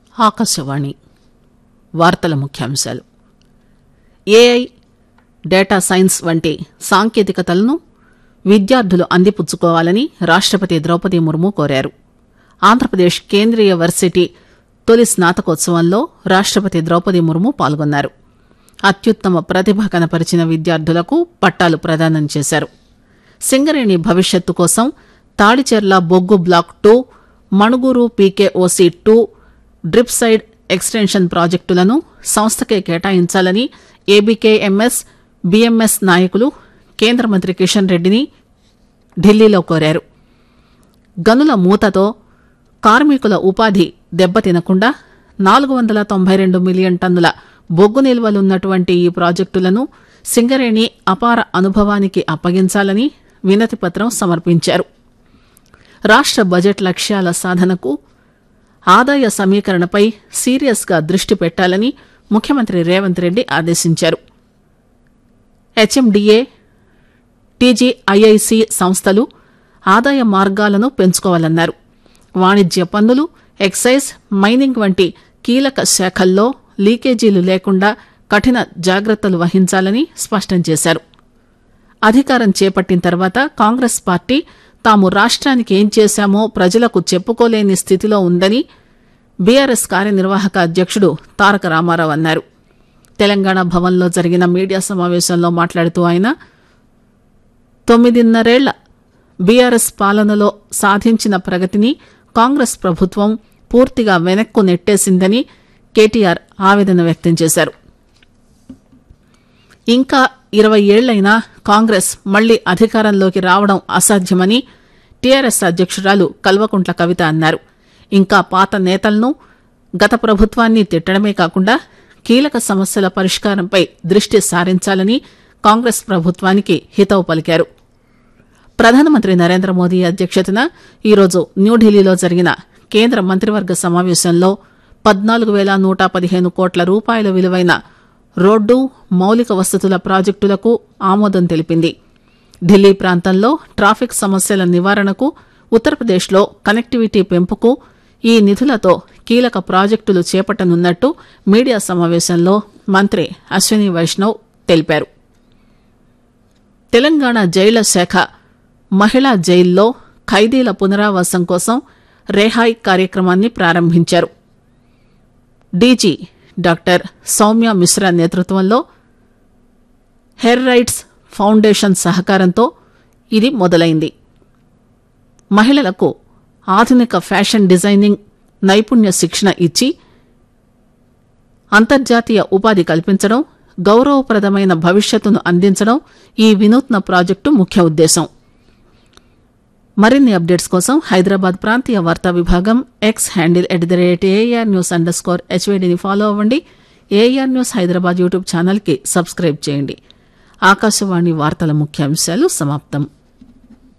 ఆకాశవాణి వార్తల ముఖ్యాంశాలు AI data science వంటి సాంకేతికతలను విద్యార్థులు అందిపుచ్చుకోవాలని రాష్టపతి ద్రౌపది ముర్ము కోరారు ఆంధ్రప్రదేశ్ కేంద్రీయ వర్సిటీ తొలి స్నాతకోత్సవంలో రాష్టపతి ద్రౌపది ముర్ము పాల్గొన్నారు అత్యుత్తమ ప్రతిభ కనపరిచిన విద్యార్థులకు పట్టాలు ప్రదానం చేశారు సింగరేణి భవిష్యత్తు కోసం తాడిచెర్ల బొగ్గు block two Manuguru PKOC two drip side extension ప్రాజెక్టులను సంస్థకే కేటాయించాలని ఏబీకేఎంఎస్ బీఎంఎస్ నాయకులు కేంద్ర మంత్రి కిషన్ రెడ్డిని ఢిల్లీలో కోరారు గనుల మూతతో కార్మికుల ఉపాధి దెబ్బతినకుండా నాలుగు వందల తొంభై రెండు మిలియన్ టన్నుల బొగ్గు నిల్వలున్నటువంటి ఈ ప్రాజెక్టులను సింగరేణి అపార అనుభవానికి అప్పగించాలని వినతిపత్రం సమర్పించారు రాష్ట బడ్జెట్ లక్ష్యాల సాధనకు ఆదాయ సమీకరణపై సీరియస్గా దృష్టి పెట్టాలని ముఖ్యమంత్రి రేవంత్ రెడ్డి ఆదేశించారు హెచ్ఎండిఏ టీజీఐఐసి సంస్థలు ఆదాయ మార్గాలను పెంచుకోవాలన్నారు వాణిజ్య పన్నులు ఎక్సైజ్ మైనింగ్ వంటి కీలక శాఖల్లో లీకేజీలు లేకుండా కఠిన జాగ్రత్తలు వహించాలని స్పష్టం చేశారు అధికారం చేపట్టిన తర్వాత కాంగ్రెస్ పార్టీ తాము రాష్ట్రానికి ఏం చేశామో ప్రజలకు చెప్పుకోలేని స్థితిలో ఉందని బీఆర్ఎస్ కార్యనిర్వాహక అధ్యక్షుడు తారక రామారావు అన్నారు తెలంగాణ భవన్లో జరిగిన మీడియా సమావేశంలో మాట్లాడుతూ ఆయన తొమ్మిదిన్నరేళ్ల బీఆర్ఎస్ పాలనలో సాధించిన ప్రగతిని కాంగ్రెస్ ప్రభుత్వం పూర్తిగా వెనక్కు నెట్టేసిందని కేటీఆర్ ఆవేదన వ్యక్తం చేశారు ఇంకా ఇరవై ఏళ్లైనా కాంగ్రెస్ మళ్లీ అధికారంలోకి రావడం అసాధ్యమని టీఆర్ఎస్ అధ్యక్షురాలు కల్వకుంట్ల కవిత అన్నారు ఇంకా పాత నేతలను గత ప్రభుత్వాన్ని తిట్టడమే కాకుండా కీలక సమస్యల పరిష్కారంపై దృష్టి సారించాలని కాంగ్రెస్ ప్రభుత్వానికి హితవు పలికారు ప్రధానమంత్రి నరేంద్ర మోదీ అధ్యక్షతన ఈరోజు న్యూఢిల్లీలో జరిగిన కేంద్ర మంత్రివర్గ సమావేశంలో పద్నాలుగు వేల నూట పదిహేను కోట్ల రూపాయల విలువైన రోడ్డు మౌలిక వసతుల ప్రాజెక్టులకు ఆమోదం తెలిపింది ఢిల్లీ ప్రాంతంలో ట్రాఫిక్ సమస్యల నివారణకు ఉత్తరప్రదేశ్లో కనెక్టివిటీ పెంపుకు ఈ నిధులతో కీలక ప్రాజెక్టులు చేపట్టనున్నట్టు మీడియా సమావేశంలో మంత్రి అశ్విని వైష్ణవ్ తెలిపారు తెలంగాణ జైళ్ల శాఖ మహిళా జైల్లో ఖైదీల పునరావాసం కోసం రేహాయ్ కార్యక్రమాన్ని ప్రారంభించారు డీజీ డాక్టర్ సౌమ్య మిశ్రా నేతృత్వంలో హెర్ రైట్స్ ఫౌండేషన్ సహకారంతో ఇది మొదలైంది మహిళలకు ఆధునిక ఫ్యాషన్ డిజైనింగ్ నైపుణ్య శిక్షణ ఇచ్చి అంతర్జాతీయ ఉపాధి కల్పించడం గౌరవప్రదమైన భవిష్యత్తును అందించడం ఈ వినూత్న ప్రాజెక్టు ముఖ్య ఉద్దేశం మరిన్ని అప్డేట్స్ కోసం హైదరాబాద్ ప్రాంతీయ వార్తా విభాగం X handle at the rate AR news underscore హెచ్వైడిని ఫాలో అవ్వండి ఏఆర్ న్యూస్ హైదరాబాద్ యూట్యూబ్ ఛానల్కి సబ్స్క్రైబ్ చేయండి ఆకాశవాణి వార్తల ముఖ్యాంశాలు సమాప్తం